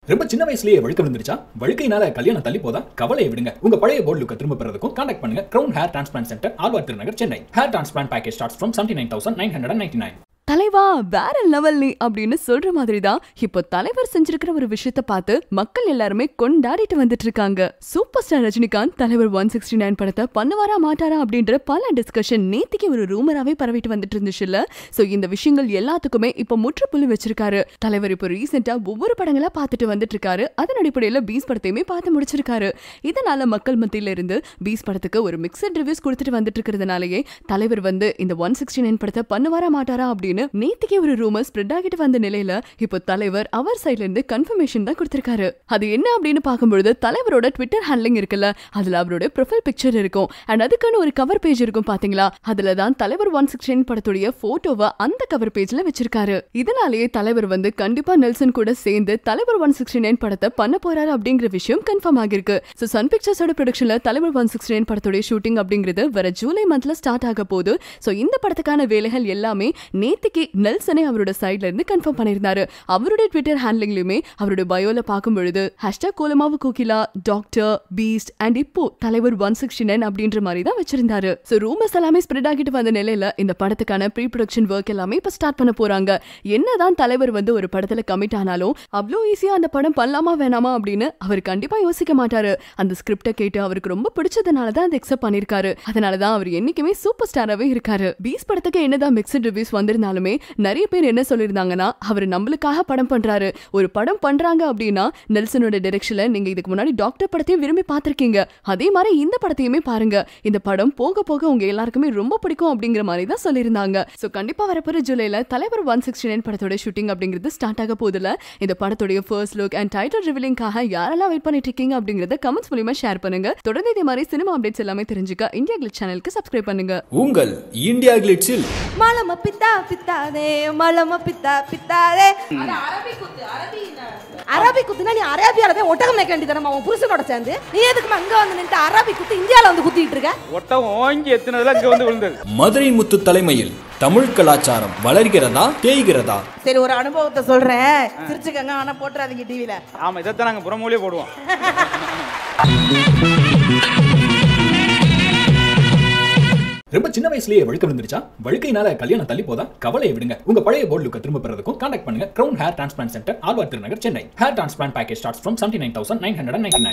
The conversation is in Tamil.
ரொம்ப சின்ன வயசுலயே வழுக்க விழுந்துருச்சா வழுக்கையினால கல்யாணம் தள்ளி போதா கவலையை விடுங்க உங்க பழைய போர்டு லுக்க திரும்ப பெறதுக்கும் கான்டாக்ட் பண்ணுங்க Crown hair transplant centre Alwar Thirunagar Chennai hair transplant package starts from seventy nine thousand nine hundred ninety nine தலைவா வேற லெவல் நீ அப்படின்னு சொல்ற மாதிரி தான் இப்போ தலைவர் செஞ்சிருக்கிற ஒரு விஷயத்த பார்த்து மக்கள் எல்லாருமே கொண்டாடிட்டு வந்துட்டு இருக்காங்க சூப்பர் ஸ்டார் ரஜினிகாந்த் தலைவர் ஒன் சிக்ஸ்டி நைன் படத்தை பண்ணுவாரா மாட்டாரா அப்படின்ற பல டிஸ்கஷன் நேத்திக்கு ஒரு ரூமராவே பரவிட்டு வந்துட்டு இருந்துச்சுல்ல சோ இந்த விஷயங்கள் எல்லாத்துக்குமே இப்போ முற்றுப்புள்ளி வச்சிருக்காரு தலைவர் இப்போ ரீசெண்டா ஒவ்வொரு படங்களா பார்த்துட்டு வந்துட்டு இருக்காரு அதன் அடிப்படையில பீஸ் படத்தையுமே பார்த்து முடிச்சிருக்காரு இதனால மக்கள் மத்தியில இருந்து பீஸ் படத்துக்கு ஒரு மிக்சட் ரிவ்யூஸ் கொடுத்துட்டு வந்துட்டு இருக்கிறதுனாலயே தலைவர் வந்து இந்த ஒன் சிக்ஸ்டி நைன் படத்தை பண்ணுவாரா மாட்டாரா அப்படின்னு நேத்திக்கே ஒரு ரூமர் ஸ்ப்ரெட் ஆகிட்டு வந்த நிலையில இப்போ தலைவர் அவர் சைட்ல இருந்து கன்ஃபர்மேஷன் தான் கொடுத்திருக்காரு அது என்ன அப்படின்னு பார்க்கும்பொழுது தலைவரோட ட்விட்டர் ஹேண்ட்லிங் இருக்குல்ல அதுல அவரோட ப்ரொஃபைல் பிக்சர் இருக்கும் அண்ட் அதுக்கான ஒரு கவர் பேஜ் இருக்கும் பாத்தீங்களா அதுல தான் தலைவர் ஒன் சிக்ஸ்டீன் படத்துடைய போட்டோவை அந்த கவர் பேஜ்ல வச்சிருக்காரு இதனாலேயே தலைவர் வந்து கண்டிப்பா நெல்சன் கூட சேர்ந்து தலைவர் ஒன் சிக்ஸ்டி நைன் படத்தை பண்ண போறாரு அப்படிங்கிற விஷயம் கன்ஃபார்ம் ஆகிருக்கு சோ சன் பிக்சர்ஸோட ப்ரொடக்ஷன்ல தலைவர் ஒன் சிக்ஸ்டி நைன் படத்துடைய ஷூட்டிங் அப்படிங்கிறது வர ஜூலை மந்த்ல ஸ்டார்ட் ஆக போகுது சோ இந்த படத்துக்கான வேலைகள் எல்லாமே நேத்திக்கு நெல்சனே அவரோட சைட்ல இருந்து கன்ஃபார்ம் பண்ணியிருந்தாரு அவருடைய ட்விட்டர் ஹேண்ட்லிங்லயுமே அவருடைய பயோல பார்க்கும் பொழுது hashtag Kolamaavu Kokila Doctor Beast and இப்போ தலைவர் ஒன் சிக்ஸ்டி நைன் அப்படின்ற மாதிரி தான் வச்சிருந்தாரு சோ ரூமர்ஸ் எல்லாமே ஸ்ப்ரெட் ஆகிட்டு வந்த நிலையில இந்த படத்துக்கான ப்ரீ ப்ரொடக்ஷன் ஒர்க் எல்லாமே இப்ப ஸ்டார்ட் பண்ண போறாங்க என்னதான் தலைவர் வந்து ஒரு படத்துல கமிட் ஆனாலும் அவ்வளோ ஈஸியா அந்த படம் பண்ணலாமா வேணாமா அப்படின்னு அவர் கண்டிப்பா யோசிக்க மாட்டாரு அந்த ஸ்கிரிப்டை கேட்டு அவருக்கு ரொம்ப பிடிச்சதுனால தான் அதை அக்செப்ட் பண்ணிருக்காரு அதனால தான் அவர் என்னைக்குமே சூப்பர் ஸ்டாராவே இருக்காரு பீஸ் படத்துக்கு என்னதான் மிக்சட் ரிவ்யூஸ் வந்திருந்தாலுமே நிறைய பேர் என்ன சொல்லியிருந்தாங்கன்னா அவர் நம்மளுக்காக படம் பண்றாரு ஒரு படம் பண்றாங்க அப்படின்னா நெல்சனோட டைரக்ஷன்ல நீங்க இதுக்கு முன்னாடி டாக்டர் படத்தையும் விரும்பி பார்த்திருக்கீங்க அதே மாதிரி இந்த படத்தையுமே பாருங்க இந்த படம் போக போக உங்க எல்லாருக்குமே ரொம்ப பிடிக்கும் அப்படிங்கிற மாதிரி தான் சொல்லியிருந்தாங்க சோ கண்டிப்பா வரப்போற ஜூலைல தலைவர் ஒன் சிக்ஸ்டி நைன் படத்தோட ஷூட்டிங் அப்படிங்கிறது ஸ்டார்ட் ஆக போதுல இந்த படத்துடைய ஃபர்ஸ்ட் லுக் அண்ட் டைட்டில் ரிவிலிங்காக யாரெல்லாம் வெயிட் பண்ணிட்டு இருக்கீங்க அப்படிங்கறத கமெண்ட்ஸ் மூலியமா ஷேர் பண்ணுங்க தொடர்ந்து இதே மாதிரி சினிமா அப்டேட்ஸ் எல்லாமே தெரிஞ்சுக்க இந்தியா கிளிச் சேனலுக்கு சப்ஸ்கிரைப் பண்ணுங்க உங்கள் இந்தியா கிளிட்ஸில் மலம பித்தா பித்தாதே மலம பித்தா பித்தாதே அரபி குத்துனா நீ அரேபியால போய் ஒட்டகம் மேய்க்க வேண்டியதானே உன் புருஷனோட சேர்ந்து நீ எதுக்கு அங்க வந்து நின்று அரபி குத்து இந்தியால வந்து குத்திட்டு இருக்க ஒட்டகம் ஓங்கி எத்தினதுல இங்க வந்து விழுந்தது மதுரை முத்து தலைமையில் தமிழ் கலாச்சாரம் வளர்கிறதா தேய்கிறதா சரி ஒரு அனுபவத்தை சொல்றேன் சிரிச்சுக்கங்க ஆனா போட்டுறாதீங்க டிவில ஆமா இதைத்தான் நாங்க புறமொழியே போடுவோம் ரொம்ப சின்ன வயசுலயே வழுக்க விழுந்துருச்சா வழுக்கையினால கல்யாணம் தள்ளி போதா கவலையை விடுங்க உங்க பழைய போர்டு லுக்க திரும்ப பெறதுக்கும் கான்டாக்ட் பண்ணுங்க Crown hair transplant centre Alwar Thirunagar Chennai hair transplant package starts from seventy nine thousand nine hundred ninety nine